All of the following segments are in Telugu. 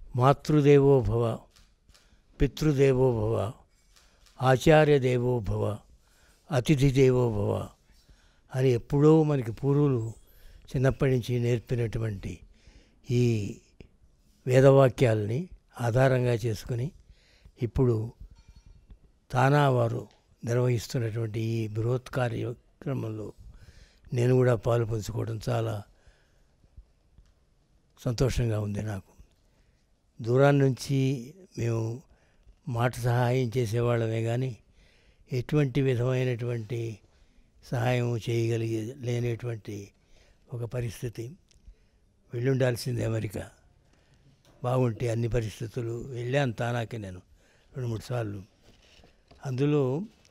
మాతృదేవో భవ పితృదేవో భవ ఆచార్య దేవో భవ అతిథి దేవో భవ అని ఎప్పుడో మనకి పూర్వులు చిన్నప్పటి నుంచి నేర్పినటువంటి ఈ వేదవాక్యాలని ఆధారంగా చేసుకుని ఇప్పుడు తానా వారు నిర్వహిస్తున్నటువంటి ఈ బృహత్ కార్యక్రమంలో నేను కూడా పాలు పంచుకోవడం చాలా సంతోషంగా ఉంది నాకు దూరాన్ని నుంచి మేము మాట సహాయం చేసేవాళ్ళమే కానీ ఎటువంటి విధమైనటువంటి సహాయం చేయగలిగే లేనటువంటి ఒక పరిస్థితి వెళ్ళుండాల్సింది అమెరికా బాగుంటే అన్ని పరిస్థితులు వెళ్ళాను తానాకి నేను రెండు మూడు సార్లు అందులో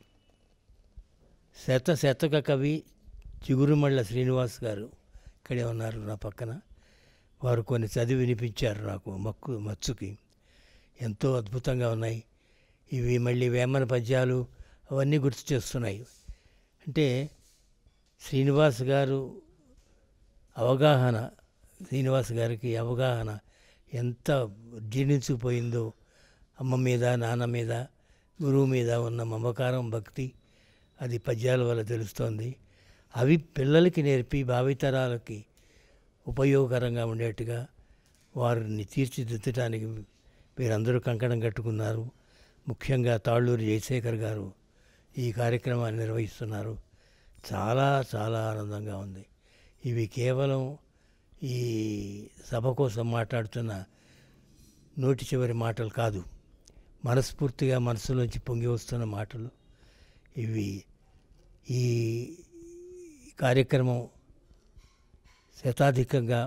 శత శతక కవి చిగురుమళ్ళ శ్రీనివాస్ గారు ఇక్కడే ఉన్నారు నా పక్కన వారు కొన్ని చదివి వినిపించారు నాకు మక్కు మచ్చుకి ఎంతో అద్భుతంగా ఉన్నాయి ఇవి మళ్ళీ వేమన పద్యాలు అవన్నీ గుర్తు చేస్తున్నాయి అంటే శ్రీనివాస్ గారు అవగాహన శ్రీనివాస్ గారికి అవగాహన ఎంత జీర్ణించుకుపోయిందో అమ్మ మీద నాన్న మీద గురువు మీద ఉన్న మమకారం భక్తి అది పద్యాల వల్ల తెలుస్తోంది అవి పిల్లలకి నేర్పి భావితరాలకి ఉపయోగకరంగా ఉండేట్టుగా వారిని తీర్చిదిద్దటానికి మీరందరూ కంకణం కట్టుకున్నారు ముఖ్యంగా తాళ్ళూరు జయశేఖర్ గారు ఈ కార్యక్రమాన్ని నిర్వహిస్తున్నారు చాలా చాలా ఆనందంగా ఉంది ఇవి కేవలం ఈ సభ కోసం మాట్లాడుతున్న నోటి చివరి మాటలు కాదు మనస్ఫూర్తిగా మనసులోంచి పొంగి వస్తున్న మాటలు ఇవి ఈ కార్యక్రమం శతాధికంగా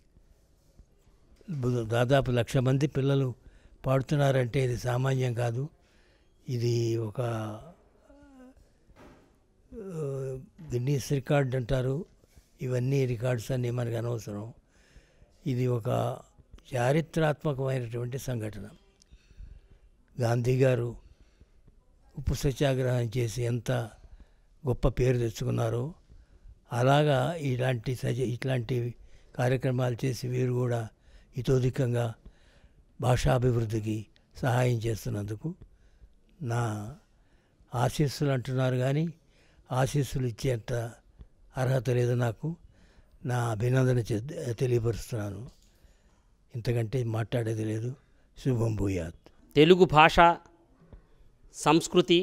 బు- దాదాపు లక్ష మంది పిల్లలు పాడుతున్నారంటే ఇది సామాన్యం కాదు ఇది ఒక ఆ, గిన్నీస్ రికార్డ్ అంటారు ఇవన్నీ రికార్డ్స్ అన్నీ మనకు అనవసరం ఇది ఒక చారిత్రాత్మకమైనటువంటి సంఘటన గాంధీ గారు ఉప్పు సత్యాగ్రహం చేసి ఎంత గొప్ప పేరు తెచ్చుకున్నారో అలాగా ఇలాంటి సజ ఇట్లాంటి కార్యక్రమాలు చేసి వీరు కూడా ఇతోధికంగా భాషాభివృద్ధికి సహాయం చేస్తున్నందుకు నా ఆశీస్సులు అంటున్నారు కానీ ఆశీస్సులు ఇచ్చేంత అర్హత లేదు నాకు నా అభినందన చె- తెలియపరుస్తున్నాను ఇంతకంటే మాట్లాడేది లేదు శుభం భూయాత్ తెలుగు భాష సంస్కృతి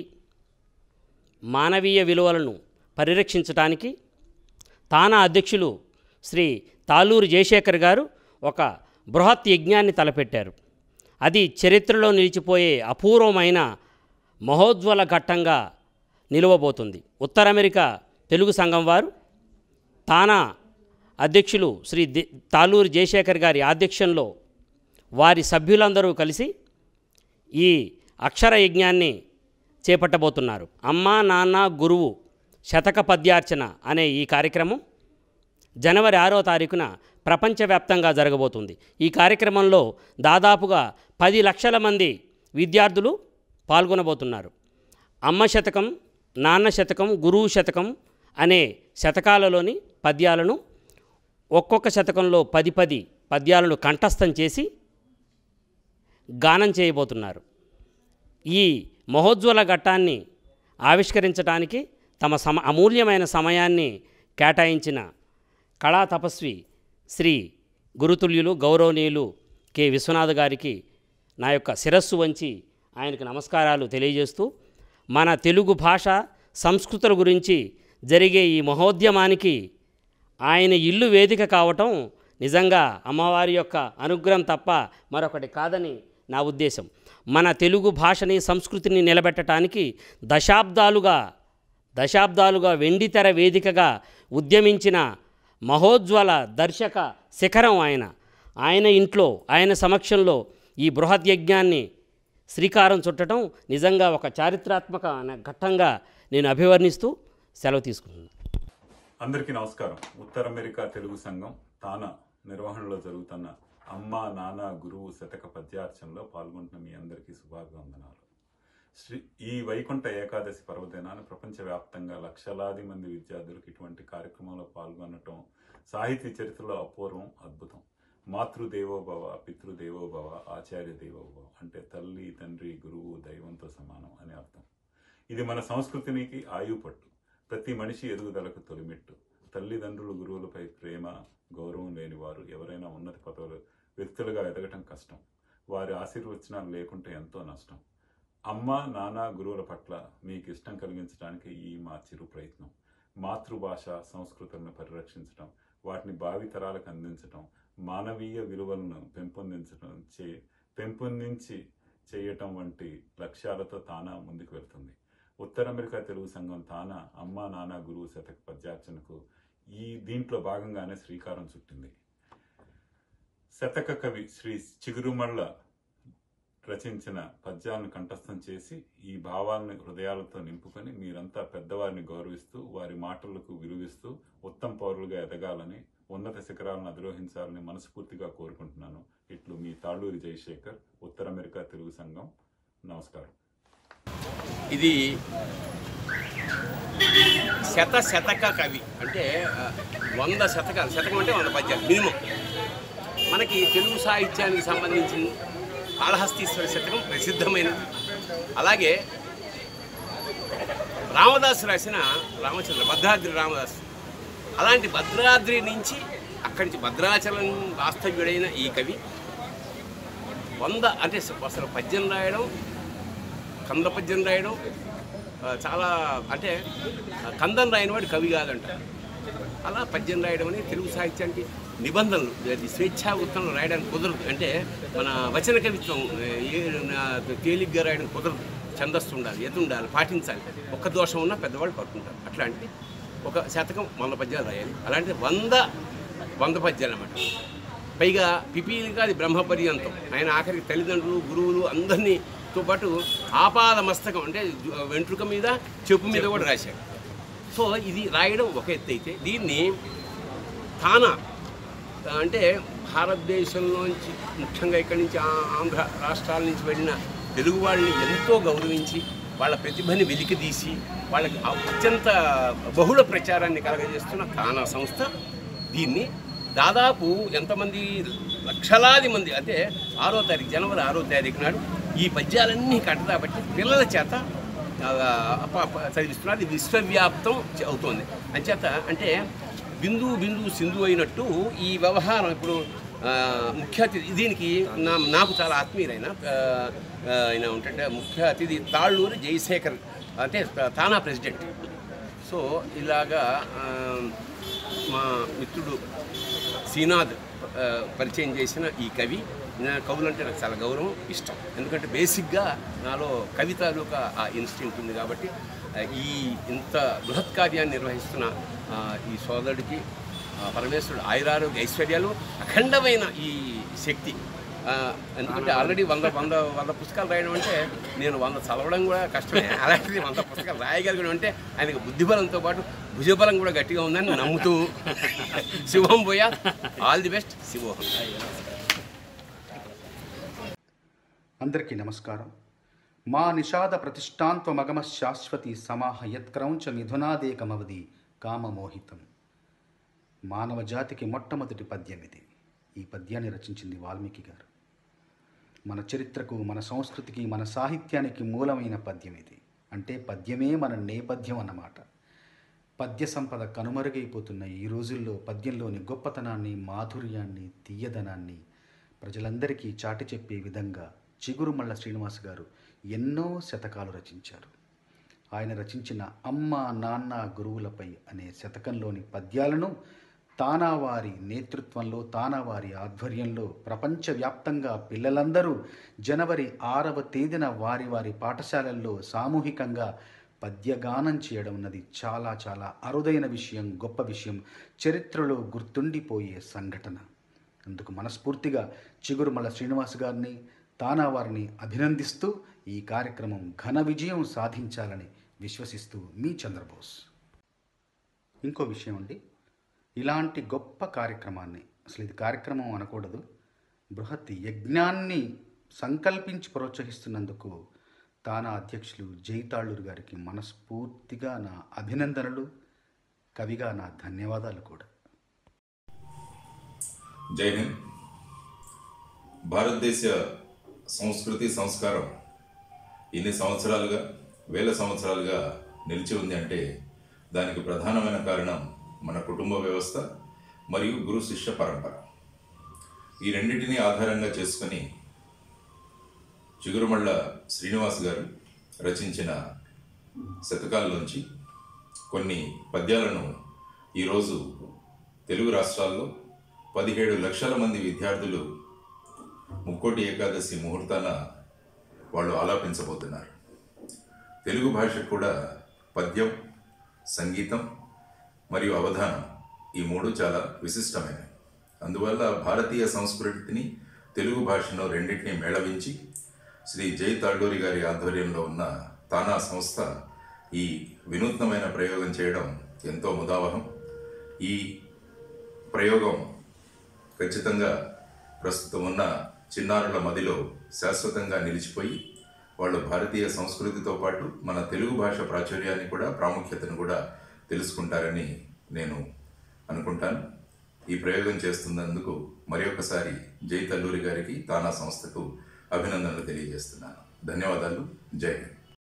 మానవీయ విలువలను పరిరక్షించడానికి తానా అధ్యక్షులు శ్రీ తాలూరు జయశేఖర్ గారు ఒక బృహత్ యజ్ఞాన్ని తలపెట్టారు అది చరిత్రలో నిలిచిపోయే అపూర్వమైన మహోజ్వల ఘట్టంగా నిలువబోతుంది ఉత్తర అమెరికా తెలుగు సంఘం వారు తానా అధ్యక్షులు శ్రీ ది- తాలూరు జయశేఖర్ గారి ఆధ్యక్షంలో వారి సభ్యులందరూ కలిసి ఈ అక్షర యజ్ఞాన్ని చేపట్టబోతున్నారు అమ్మ నాన్న గురువు శతక పద్యార్చన అనే ఈ కార్యక్రమం జనవరి ఆరో తారీఖున ప్రపంచవ్యాప్తంగా జరగబోతుంది ఈ కార్యక్రమంలో దాదాపుగా పది లక్షల మంది విద్యార్థులు పాల్గొనబోతున్నారు అమ్మ శతకం నాన్న శతకం గురువు శతకం అనే శతకాలలోని పద్యాలను ఒక్కొక్క శతకంలో పది పది పద్యాలను కంఠస్థం చేసి గానం చేయబోతున్నారు ఈ మహోజ్వల ఘట్టాన్ని ఆవిష్కరించడానికి తమ సమ అమూల్యమైన సమయాన్ని కేటాయించిన కళా తపస్వి శ్రీ గురుతుల్యులు గౌరవనీయులు కె విశ్వనాథ్ గారికి నా యొక్క శిరస్సు వంచి ఆయనకు నమస్కారాలు తెలియజేస్తూ మన తెలుగు భాష సంస్కృతుల గురించి జరిగే ఈ మహోద్యమానికి ఆయన ఇల్లు వేదిక కావటం నిజంగా అమ్మవారి యొక్క అనుగ్రహం తప్ప మరొకటి కాదని నా ఉద్దేశం మన తెలుగు భాషని సంస్కృతిని నిలబెట్టడానికి దశాబ్దాలుగా దశాబ్దాలుగా వెండితెర వేదికగా ఉద్యమించిన మహోజ్వల దర్శక శిఖరం ఆయన ఆయన ఇంట్లో ఆయన సమక్షంలో ఈ బృహత్ యజ్ఞాన్ని శ్రీకారం చుట్టడం నిజంగా ఒక చారిత్రాత్మక ఘట్టంగా నేను అభివర్ణిస్తూ సెలవు తీసుకుంటున్నాను అందరికీ నమస్కారం ఉత్తర అమెరికా తెలుగు సంఘం తానా నిర్వహణలో జరుగుతున్న అమ్మ నాన్న గురువు శతక పద్యార్చనలో పాల్గొంటున్న మీ అందరికీ శుభాభివందనాలు శ్రీ ఈ వైకుంఠ ఏకాదశి పర్వదినాన్ని ప్రపంచవ్యాప్తంగా లక్షలాది మంది విద్యార్థులకు ఇటువంటి కార్యక్రమంలో పాల్గొనటం సాహితీ చరిత్రలో అపూర్వం అద్భుతం మాతృదేవోభవ పితృదేవోభవ ఆచార్య దేవోభవ అంటే తల్లి తండ్రి గురువు దైవంతో సమానం అని అర్థం ఇది మన సంస్కృతినికి ఆయువు పట్టు ప్రతి మనిషి ఎదుగుదలకు తొలిమెట్టు తల్లిదండ్రులు గురువులపై ప్రేమ గౌరవం లేని వారు ఎవరైనా ఉన్నత పదవులు వ్యక్తులుగా ఎదగటం కష్టం వారి ఆశీర్వచనాలు లేకుంటే ఎంతో నష్టం అమ్మ నాన్న గురువుల పట్ల మీకు ఇష్టం కలిగించడానికి ఈ మా చిరు ప్రయత్నం మాతృభాష సంస్కృతులను పరిరక్షించడం వాటిని భావితరాలకు అందించడం మానవీయ విలువలను పెంపొందించడం చే పెంపొందించి చేయటం వంటి లక్ష్యాలతో తానా ముందుకు వెళ్తుంది ఉత్తర అమెరికా తెలుగు సంఘం తానా అమ్మ నాన్న గురువు శతక పద్యార్చనకు ఈ దీంట్లో భాగంగానే శ్రీకారం చుట్టింది శతక కవి శ్రీ చిగురుమళ్ళ రచించిన పద్యాలను కంఠస్థం చేసి ఈ భావాలను హృదయాలతో నింపుకొని మీరంతా పెద్దవారిని గౌరవిస్తూ వారి మాటలకు విలువిస్తూ ఉత్తమ పౌరులుగా ఎదగాలని ఉన్నత శిఖరాలను అధిరోహించాలని మనస్ఫూర్తిగా కోరుకుంటున్నాను ఇట్లు మీ తాళ్ళూరి జయశేఖర్ ఉత్తర అమెరికా తెలుగు సంఘం నమస్కారం ఇది శత శతక కవి అంటే ఆ, వంద శతకాలు శతకం అంటే వంద పద్యాలు మినిమం మనకి తెలుగు సాహిత్యానికి సంబంధించిన కాళహస్తీశ్వర శతకం ప్రసిద్ధమైనది అలాగే రామదాసు రాసిన రామచంద్ర భద్రాద్రి రామదాసు అలాంటి భద్రాద్రి నుంచి అక్కడి నుంచి భద్రాచలం వాస్తవ్యుడైన ఈ కవి వంద అంటే అసలు పద్యం రాయడం కంద పద్యం రాయడం ఆ, చాలా అంటే ఆ, కందం రాయని వాడు కవి కాదంట అలా పద్యం రాయడం అనేది తెలుగు సాహిత్యానికి నిబంధనలు అది స్వేచ్ఛా ఉత్తరంలో రాయడానికి కుదరదు అంటే మన వచన కవిత్వం ఏ నా- తేలిగ్గా రాయడం కుదరదు ఛందస్సు ఉండాలి ఎత్తు ఉండాలి పాటించాలి ఒక్క దోషం ఉన్నా పెద్దవాళ్ళు పట్టుకుంటారు అట్లాంటి ఒక శతకం వంద పద్యాలు రాయాలి అలాంటి వంద వంద పద్యాలు అన్నమాట పైగా పిపీలిగా అది బ్రహ్మపర్యంతం ఆయన ఆఖరికి తల్లిదండ్రులు గురువులు అందరినీతో పాటు ఆపాద మస్తకం అంటే జు- వెంట్రుక మీద చెప్పు మీద కూడా రాశాడు సో ఇది రాయడం ఒక ఎత్తు అయితే దీన్ని తానా అంటే భారతదేశంలోంచి ముఖ్యంగా ఇక్కడి నుంచి ఆ- ఆంధ్ర రాష్ట్రాల నుంచి వెళ్ళిన తెలుగు వాళ్ళని ఎంతో గౌరవించి వాళ్ళ ప్రతిభని వెలికితీసి వాళ్ళకి అత్యంత బహుళ ప్రచారాన్ని కలగజేస్తున్న తానా సంస్థ దీన్ని దాదాపు ఎంతమంది లక్షలాది మంది అంటే ఆరో తారీఖు జనవరి ఆరో తారీఖు నాడు ఈ పద్యాలన్నీ కట్టదాబట్టి పిల్లల చేత ఆ, అప- అప- చదివిస్తున్నారు ఇది విశ్వవ్యాప్తం చ- అవుతోంది అంచేత అంటే బిందు బిందు సింధు అయినట్టు ఈ వ్యవహారం ఇప్పుడు ఆ, ముఖ్య అతిథి దీనికి నా నాకు చాలా ఆత్మీయులైన ఆ, ఆ, ఆయన ఉంటుంటే ముఖ్య అతిథి తాళ్ళూరు జయశేఖర్ అంటే తానా ప్రెసిడెంట్ సో ఇలాగా ఆ, మా మిత్రుడు శ్రీనాథ్ ఆ, పరిచయం చేసిన ఈ కవి నా కవులంటే నాకు చాలా గౌరవం ఇష్టం ఎందుకంటే బేసిక్గా నాలో కవిత తాలూకా ఆ ఇన్స్టింక్ట్ ఉంది కాబట్టి ఆ, ఈ ఇంత బృహత్ కార్యాన్ని నిర్వహిస్తున్న ఆ, ఈ సోదరుడికి ఆ, పరమేశ్వరుడు ఆయురారోగ్య ఐశ్వర్యాలు అఖండమైన ఈ శక్తి ఆ, ఎందుకంటే ఆల్రెడీ వంద వంద వంద పుస్తకాలు రాయడం అంటే నేను వంద చదవడం కూడా కష్టమే అలాంటిది వంద పుస్తకాలు రాయగలగడం అంటే ఆయనకు బుద్ధిబలంతో పాటు భుజబలం కూడా గట్టిగా ఉందని నమ్ముతూ శివం పోయా ఆల్ ది బెస్ట్ శివోహం అందరికీ నమస్కారం మా నిషాద ప్రతిష్టాంత్వమగమ శాశ్వతి సమాహ యత్క్రౌంచ మిథునాదేకమవది కామమోహితం మానవ జాతికి మొట్టమొదటి పద్యం ఇది ఈ పద్యాన్ని రచించింది వాల్మీకి గారు మన చరిత్రకు మన సంస్కృతికి మన సాహిత్యానికి మూలమైన పద్యం ఇది అంటే పద్యమే మన నేపథ్యం అన్నమాట పద్య సంపద కనుమరుగైపోతున్న ఈ రోజుల్లో పద్యంలోని గొప్పతనాన్ని మాధుర్యాన్ని తీయదనాన్ని ప్రజలందరికీ చాటి చెప్పే విధంగా చిగురుమల్ల శ్రీనివాస్ గారు ఎన్నో శతకాలు రచించారు ఆయన రచించిన అమ్మ నాన్న గురువులపై అనే శతకంలోని పద్యాలను తానావారి నేతృత్వంలో తానావారి ఆధ్వర్యంలో ప్రపంచవ్యాప్తంగా పిల్లలందరూ జనవరి ఆరవ తేదీన వారి వారి పాఠశాలల్లో సామూహికంగా పద్యగానం చేయడం అన్నది చాలా చాలా అరుదైన విషయం గొప్ప విషయం చరిత్రలో గుర్తుండిపోయే సంఘటన అందుకు మనస్ఫూర్తిగా చిగురుమల శ్రీనివాస్ గారిని తానా వారిని అభినందిస్తూ ఈ కార్యక్రమం ఘన విజయం సాధించాలని విశ్వసిస్తూ మీ చంద్రబోస్ ఇంకో విషయం అండి ఇలాంటి గొప్ప కార్యక్రమాన్ని అసలు ఇది కార్యక్రమం అనకూడదు బృహత్ యజ్ఞాన్ని సంకల్పించి ప్రోత్సహిస్తున్నందుకు తానా అధ్యక్షులు జైతాళూరు గారికి మనస్ఫూర్తిగా నా అభినందనలు కవిగా నా ధన్యవాదాలు కూడా జై హింద్ భారతదేశ సంస్కృతి సంస్కారం ఇన్ని సంవత్సరాలుగా వేల సంవత్సరాలుగా నిలిచి ఉంది అంటే దానికి ప్రధానమైన కారణం మన కుటుంబ వ్యవస్థ మరియు గురు శిష్య పరంపర ఈ రెండింటిని ఆధారంగా చేసుకొని చిగురుమళ్ళ శ్రీనివాస్ గారు రచించిన శతకాల్లోంచి కొన్ని పద్యాలను ఈరోజు తెలుగు రాష్ట్రాల్లో పదిహేడు లక్షల మంది విద్యార్థులు ముక్కోటి ఏకాదశి ముహూర్తాన వాళ్ళు ఆలాపించబోతున్నారు తెలుగు భాష కూడా పద్యం సంగీతం మరియు అవధానం ఈ మూడు చాలా విశిష్టమైనవి అందువల్ల భారతీయ సంస్కృతిని తెలుగు భాషను రెండింటినీ మేళవించి శ్రీ జై తాడూరి గారి ఆధ్వర్యంలో ఉన్న తానా సంస్థ ఈ వినూత్నమైన ప్రయోగం చేయడం ఎంతో ముదావహం ఈ ప్రయోగం ఖచ్చితంగా ప్రస్తుతం ఉన్న చిన్నారుల మదిలో శాశ్వతంగా నిలిచిపోయి వాళ్ళు భారతీయ సంస్కృతితో పాటు మన తెలుగు భాష ప్రాచుర్యాన్ని కూడా ప్రాముఖ్యతను కూడా తెలుసుకుంటారని నేను అనుకుంటాను ఈ ప్రయోగం చేస్తున్నందుకు మరి ఒకసారి జై తల్లూరి గారికి తానా సంస్థకు అభినందనలు తెలియజేస్తున్నాను ధన్యవాదాలు జై హింద్